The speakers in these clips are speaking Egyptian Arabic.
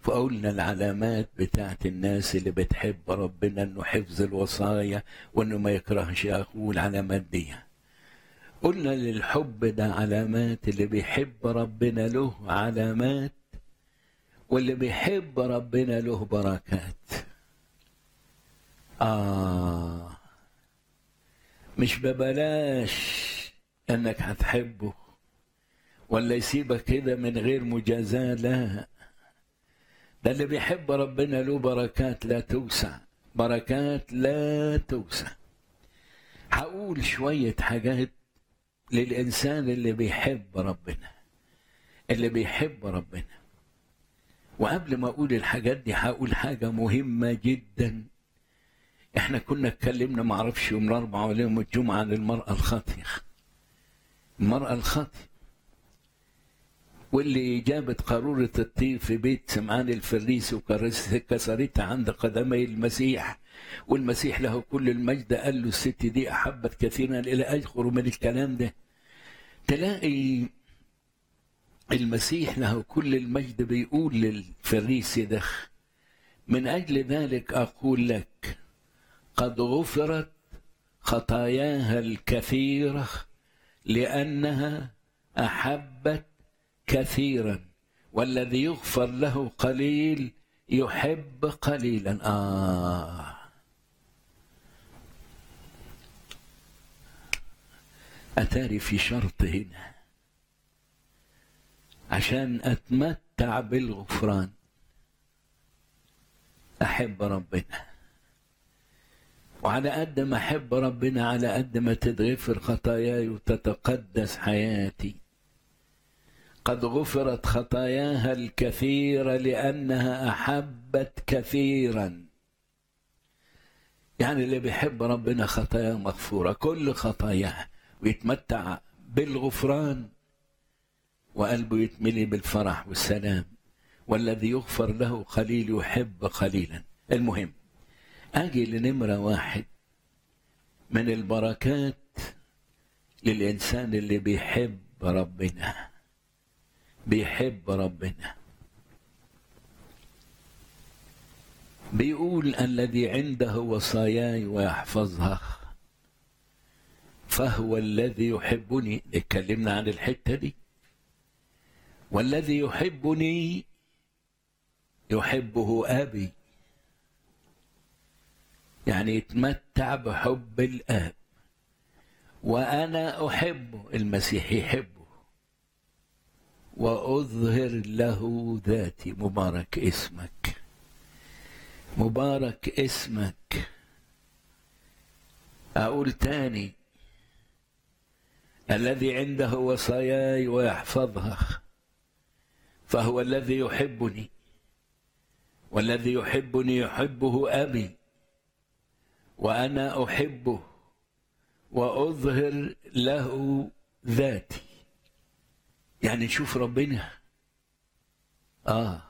فقلنا العلامات بتاعت الناس اللي بتحب ربنا انه حفظ الوصايا وانه ما يكرهش اخوه العلامات دي قلنا للحب ده علامات اللي بيحب ربنا له علامات واللي بيحب ربنا له بركات آه مش ببلاش انك هتحبه ولا يسيبك كده من غير مجازاة لا ده اللي بيحب ربنا له بركات لا توسع بركات لا توسع هقول شوية حاجات للإنسان اللي بيحب ربنا اللي بيحب ربنا وقبل ما أقول الحاجات دي هقول حاجة مهمة جدا احنا كنا اتكلمنا معرفش يوم الأربعاء ولا يوم الجمعة عن المرأة الخاطئة المرأة الخاطئة واللي جابت قارورة الطيب في بيت سمعان الفريسي وكسرتها عند قدمي المسيح والمسيح له كل المجد قال له الست دي أحبت كثيرا إلى أجخر من الكلام ده تلاقي المسيح له كل المجد بيقول للفريسي ده من أجل ذلك أقول لك قد غفرت خطاياها الكثيرة لأنها أحبت كثيرا والذي يغفر له قليل يحب قليلا آه أتاري في شرط هنا عشان أتمتع بالغفران أحب ربنا وعلى قد ما أحب ربنا على قد ما تتغفر خطاياي وتتقدس حياتي قد غفرت خطاياها الكثيرة لأنها أحبت كثيرا يعني اللي بيحب ربنا خطاياه مغفورة كل خطاياه ويتمتع بالغفران وقلبه يتملي بالفرح والسلام والذي يغفر له قليل يحب قليلا المهم أجي لنمرة واحد من البركات للإنسان اللي بيحب ربنا بيحب ربنا بيقول الذي عنده وصاياي ويحفظها فهو الذي يحبني اتكلمنا عن الحتة دي والذي يحبني يحبه أبي يعني يتمتع بحب الآب وأنا أحبه المسيح يحبه وأظهر له ذاتي مبارك اسمك مبارك اسمك أقول تاني الذي عنده وصاياي ويحفظها فهو الذي يحبني والذي يحبني يحبه أبي وأنا أحبه وأظهر له ذاتي يعني نشوف ربنا آه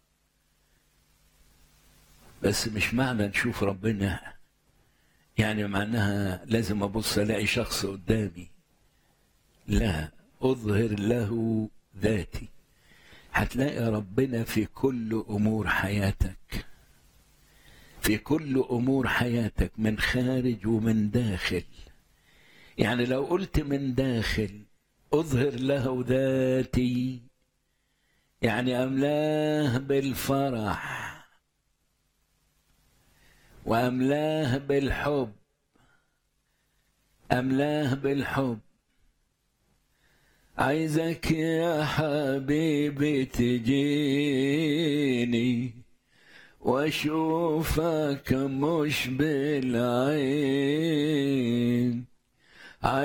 بس مش معنى نشوف ربنا يعني معناها لازم أبص ألاقي شخص قدامي لا أظهر له ذاتي هتلاقي ربنا في كل أمور حياتك في كل أمور حياتك من خارج ومن داخل يعني لو قلت من داخل أظهر له ذاتي يعني أملاه بالفرح وأملاه بالحب أملاه بالحب عايزك يا حبيبي تجيني واشوفك مش بالعين